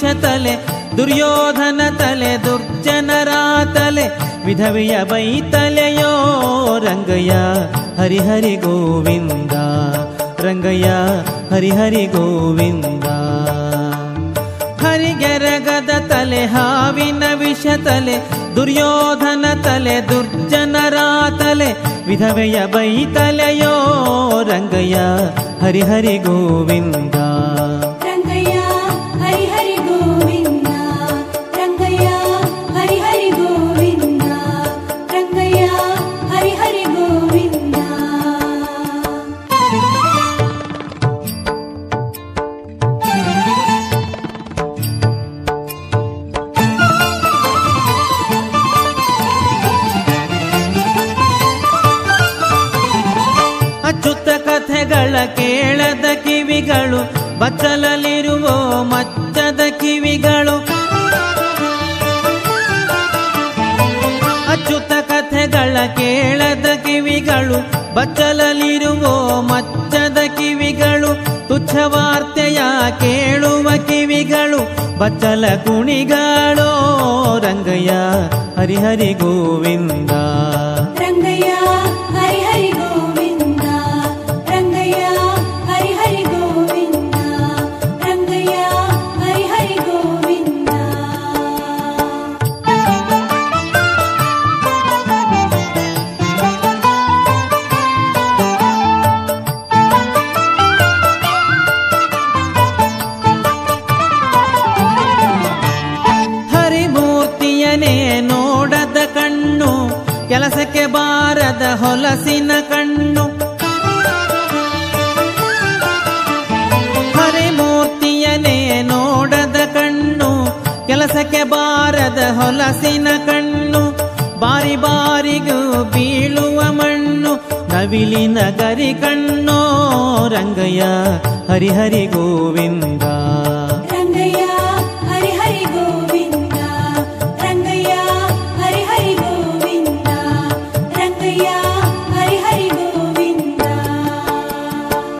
ವಿಷತಲೆ ದುರ್ಯೋಧನ ತಲೆ ದುರ್ಜನರ ತಲೆ ವಿಧವೆಯ ಬೈತಲೆಯೋ ರಂಗಯ್ಯ ಹರಿಹರಿ ಗೋವಿಂದ ರಂಗಯ್ಯ ಹರಿಹರಿ ಗೋವಿಂದ ಹರಿಗೆರಗದ ತಲೆ ಹಾವಿನ ವಿಷ ತಲೆ ದುರ್ಯೋಧನ ತಲೆ ದುರ್ಜನರ ತಲೆ ವಿಧವೆಯ ಬೈತಲೆಯೋ ರಂಗಯ್ಯ ಹರಿಹರಿ ಗೋವಿಂದ ರಂಗಯ್ಯ ಹರಿ ಹರಿ ಗೋವಿಂದ ರಂಗಯ್ಯ ಹರಿ ಹರಿ ಗೋವಿಂದ ರಂಗಯ್ಯ ಹರಿ ಹರಿ ಗೋವಿಂದ ಅಚ್ಚುತ್ತ ಕಥೆಗಳ ಕೇಳದ ಕಿವಿಗಳು ಬಚ್ಚಲಲ್ಲಿರುವ ಮಚ್ಚದ ಕಿವಿಗಳು ಅಚ್ಚುತ್ತ ಕಥೆಗಳ ಕೇಳದ ಕಿವಿಗಳು ಬಚ್ಚಲಲ್ಲಿರುವ ಮಚ್ಚದ ಕಿವಿಗಳು ತುಚ್ಛ ವಾರ್ತೆಯ ಕೇಳುವ ಕಿವಿಗಳು ಬಚ್ಚಲ ಕುಣಿಗಳೋ ರಂಗಯ್ಯ ಹರಿಹರಿ ಗೋವಿಂದ ರಂಗಯ್ಯ ಹರಿ ಹರಿ ಗೋವಿಂದ ರಂಗಯ್ಯ ಹರಿ ಹರಿ ಗೋವಿಂದ ರಂಗಯ್ಯ ಹರಿ ಹರಿ ಗೋವಿಂದ ಹರಿಮೂರ್ತಿಯನೇ ನೋಡದ ಕಣ್ಣು ಕೆಲಸಕ್ಕೆ ಬಾರದ ಹೊಲಸಿನ ಕಣ್ಣು ಹರಿಮೂರ್ತಿಯನೇ ನೋಡದ ಕಣ್ಣು ಕೆಲಸಕ್ಕೆ ಬಾರದ ಹೊಲಸಿನ ಕಣ್ಣು ಬಾರಿ ಬಾರಿಗೂ ಬೀಳುವ ಮಣ್ಣು ನವಿಲಿನ ಗರಿ ಕಣ್ಣೋ ರಂಗಯ್ಯ ಹರಿಹರಿ ಗೋವಿಂದ